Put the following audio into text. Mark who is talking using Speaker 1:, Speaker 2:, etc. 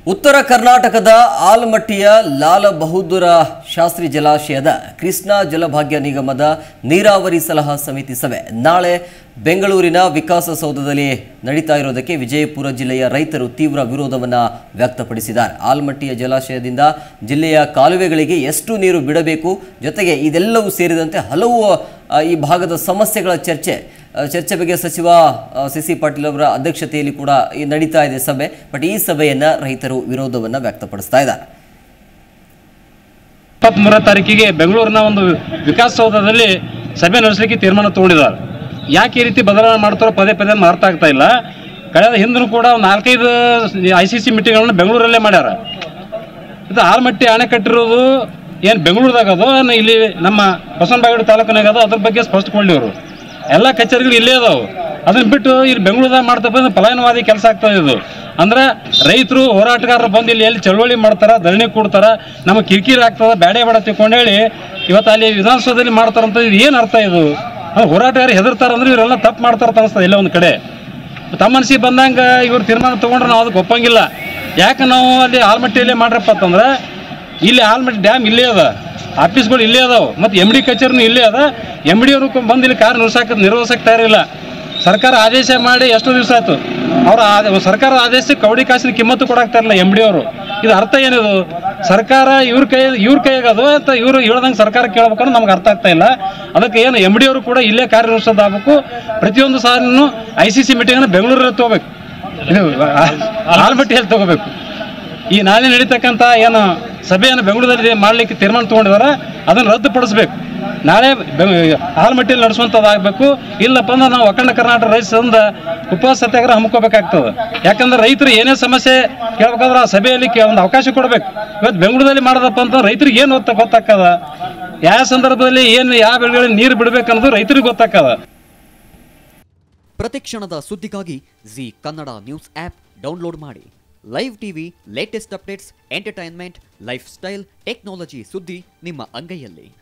Speaker 1: ಉತ್ತರ ಕರ್ನಾಟಕದ ಆಲಮಟ್ಟಿಯ ಲಾಲ ಬಹದ್ದೂರ ಶಾಸ್ತ್ರಿ ಜಲಾಶಯದ ಕೃಷ್ಣಾ ಜಲಭಾಗ್ಯ ನಿಗಮದ ನೀರಾವರಿ ಸಲಹಾ ಸಮಿತಿ ಸಭೆ ನಾಳೆ ಬೆಂಗಳೂರಿನ ವಿಕಾಸಸೌಧದಲ್ಲಿ ನಡೀತಾ ಇರೋದಕ್ಕೆ ವಿಜಯಪುರ ಜಿಲ್ಲೆಯ ರೈತರು ತೀವ್ರ ವಿರೋಧವನ್ನ ವ್ಯಕ್ತಪಡಿಸಿದ್ದಾರೆ ಆಲಮಟ್ಟಿಯ ಜಲಾಶಯದಿಂದ ಜಿಲ್ಲೆಯ ಕಾಲುವೆಗಳಿಗೆ ಎಷ್ಟು ನೀರು ಬಿಡಬೇಕು ಜೊತೆಗೆ ಇದೆಲ್ಲವೂ ಸೇರಿದಂತೆ ಹಲವು ಆ, ಈ ಭಾಗದ ಸಮಸ್ಯೆಗಳ ಚರ್ಚೆ ಆ, ಚರ್ಚೆ ಬಗ್ಗೆ ಸಚಿವ ಆ, ಸಿ ಸಿ ಪಾಟೀಲ್ ಅವರ ಅಧ್ಯಕ್ಷತೆಯಲ್ಲಿ ಕೂಡ ಈ ನಡೀತಾ ಇದೆ ಸಭೆ ಬಟ್ ಈ ಸಭೆಯನ್ನ ರೈತರು ವಿರೋಧವನ್ನ ವ್ಯಕ್ತಪಡಿಸ್ತಾ ಇದ್ದಾರೆ
Speaker 2: ಇಪ್ಪತ್ತ್ಮೂರನೇ ತಾರೀಕಿಗೆ ಬೆಂಗಳೂರಿನ ಒಂದು ವಿಕಾಸಸೌಧದಲ್ಲಿ ಸಭೆ ನಡೆಸಲಿಕ್ಕೆ ತೀರ್ಮಾನ ತಗೊಂಡಿದ್ದಾರೆ ಯಾಕೆ ಈ ರೀತಿ ಬದಲಾವಣೆ ಮಾಡ್ತಾರೋ ಪದೇ ಪದೇ ನಮ್ಗೆ ಅರ್ಥ ಆಗ್ತಾ ಇಲ್ಲ ಕಳೆದ ಹಿಂದೂ ಕೂಡ ಒಂದು ನಾಲ್ಕೈದು ಐ ಸಿ ಸಿ ಮೀಟಿಂಗ್ಗಳನ್ನ ಬೆಂಗಳೂರಲ್ಲೇ ಮಾಡ್ಯಾರ ಇದು ಆಲ್ಮಟ್ಟಿ ಅಣೆ ಕಟ್ಟಿರೋದು ಏನು ಬೆಂಗಳೂರದಾಗ ಅದು ಏನು ಇಲ್ಲಿ ನಮ್ಮ ಬಸವನಬಾಗೇಡು ತಾಲೂಕಿನಾಗ ಅದು ಅದ್ರ ಬಗ್ಗೆ ಸ್ಪಷ್ಟಗೊಂಡು ಇವರು ಎಲ್ಲ ಕಚೇರಿಗಳು ಇಲ್ಲೇ ಅದಾವು ಅದನ್ನ ಬಿಟ್ಟು ಇಲ್ಲಿ ಬೆಂಗಳೂರದಾಗ ಮಾಡ್ತಾ ಬಂದ್ರೆ ಪಲಾಯನವಾದಿ ಕೆಲಸ ಆಗ್ತದೆ ಇದು ಅಂದ್ರೆ ರೈತರು ಹೋರಾಟಗಾರರು ಬಂದು ಇಲ್ಲಿ ಎಲ್ಲಿ ಚಳವಳಿ ಮಾಡ್ತಾರ ಧರಣಿ ಕೊಡ್ತಾರ ನಮಗೆ ಕಿರಿಕಿರಿ ಆಗ್ತದ ಬ್ಯಾಡೆ ಬೇಡ ತಿಳ್ಕೊಂಡು ಹೇಳಿ ಇವತ್ತು ಅಲ್ಲಿ ವಿಧಾನಸೌಧದಲ್ಲಿ ಮಾಡ್ತಾರಂತ ಇದು ಏನು ಅರ್ಥ ಇದು ಅಂದ್ರೆ ಹೋರಾಟಗಾರರು ಹೆದರ್ತಾರಂದ್ರೆ ಇವರೆಲ್ಲ ತಪ್ಪು ಮಾಡ್ತಾರಂತ ಅನಿಸ್ತದೆ ಎಲ್ಲ ಒಂದು ಕಡೆ ತಮ್ಮ ಮನಸ್ಸಿಗೆ ಬಂದಂಗೆ ಇವ್ರು ತೀರ್ಮಾನ ತೊಗೊಂಡ್ರೆ ನಾವು ಅದಕ್ಕೆ ಒಪ್ಪಂಗಿಲ್ಲ ಯಾಕೆ ನಾವು ಅಲ್ಲಿ ಆಲ್ಮಟ್ಟಿಯಲ್ಲೇ ಮಾಡ್ರಪ್ಪ ಅಂತಂದ್ರೆ ಇಲ್ಲಿ ಆಲ್ಮಟ್ಟಿ ಡ್ಯಾಮ್ ಇಲ್ಲೇ ಅದ ಆಫೀಸ್ಗಳು ಇಲ್ಲೇ ಅದಾವೆ ಮತ್ತು ಎಮ್ ಡಿ ಕಚೇರಿನೂ ಇಲ್ಲೇ ಅದ ಎಮ್ ಡಿ ಅವರು ಬಂದು ಇಲ್ಲಿ ಕಾರ್ ನಿರ್ವಹಿಸಕ್ಕೆ ನಿರ್ವಹಿಸಕ್ಕೆ ತಯಾರಿಲ್ಲ ಸರ್ಕಾರ ಆದೇಶ ಮಾಡಿ ಎಷ್ಟು ದಿವಸ ಆಯ್ತು ಅವ್ರ ಆ- ಸರ್ಕಾರದ ಆದೇಶಕ್ಕೆ ಕವಡಿ ಕಾಸಿನ ಕಿಮ್ಮತ್ತು ಕೊಡಾಕ್ತಾ ಇರಲಿಲ್ಲ ಎಮ್ ಡಿ ಅವರು ಇದು ಅರ್ಥ ಏನಿದು ಸರ್ಕಾರ ಇವ್ರ ಕೈ ಇವ್ರ ಕೈಯಾಗ ಅದು ಅಂತ ಇವರು ಹೇಳ್ದಂಗೆ ಸರ್ಕಾರ ಕೇಳ್ಬೇಕಂದ್ರೆ ನಮ್ಗೆ ಅರ್ಥ ಆಗ್ತಾ ಇಲ್ಲ ಅದಕ್ಕೆ ಏನು ಎಮ್ ಡಿ ಅವರು ಕೂಡ ಇಲ್ಲೇ ಕಾರ್ಯನಿರ್ವಹಿಸೋದಾಗಬೇಕು ಪ್ರತಿಯೊಂದು ಸಾಲನ್ನು ಐ ಸಿ ಸಿ ಮೀಟಿಂಗ್ನ ಬೆಂಗಳೂರಲ್ಲಿ ತಗೋಬೇಕು ಇದು ಆಲ್ಮಟ್ಟಿಯಲ್ಲಿ ತಗೋಬೇಕು ಈ ನಾಳೆ ನಡೀತಕ್ಕಂಥ ಏನು ಸಭೆಯನ್ನು ಬೆಂಗಳೂರಲ್ಲಿ ಮಾಡಲಿಕ್ಕೆ ತೀರ್ಮಾನ ತೊಗೊಂಡಿದ್ದಾರೆ ಅದನ್ನು ರದ್ದುಪಡಿಸ್ಬೇಕು ನಾಳೆ ಬೆ- ಆಲ್ಮಟ್ಟಿಯಲ್ಲಿ ನಡೆಸುವಂಥದ್ದಾಗಬೇಕು ಇಲ್ಲಪ್ಪ ಅಂದ್ರೆ ನಾವು ಅಖಂಡ ಕರ್ನಾಟಕ ರೈತ ಸಂಘದ ಉಪವಾಸ ಸತ್ಯಾಗ್ರಹ ಹಮ್ಮಿಕೋಬೇಕಾಗ್ತದೆ ಯಾಕಂದ್ರೆ ರೈತರು ಏನೇ ಸಮಸ್ಯೆ ಕೇಳ್ಬೇಕಾದ್ರೆ ಆ ಸಭೆಯಲ್ಲಿ ಕೇ- ಒಂದು ಅವಕಾಶ ಕೊಡಬೇಕು ಇವತ್ತು ಬೆಂಗಳೂರಲ್ಲಿ ಮಾಡೋದಪ್ಪ ಅಂತ ರೈತರಿಗೆ ಏನು ಗೊತ್ತ ಗೊತ್ತಾಗ್ತದ ಯಾವ ಸಂದರ್ಭದಲ್ಲಿ ಏನು ಯಾವ ಬೆಳೆಗಳಿಗೆ ನೀರು ಬಿಡಬೇಕನ್ನೋದು ರೈತರಿಗೆ ಗೊತ್ತಾಗ್ತದ
Speaker 3: ಪ್ರತಿಕ್ಷಣದ ಸುದ್ದಿಗಾಗಿ Zee Kannada news app download ಮಾಡಿ live TV latest updates entertainment lifestyle technology ಸುದ್ದಿ ನಿಮ್ಮ ಅಂಗೈಯಲ್ಲಿ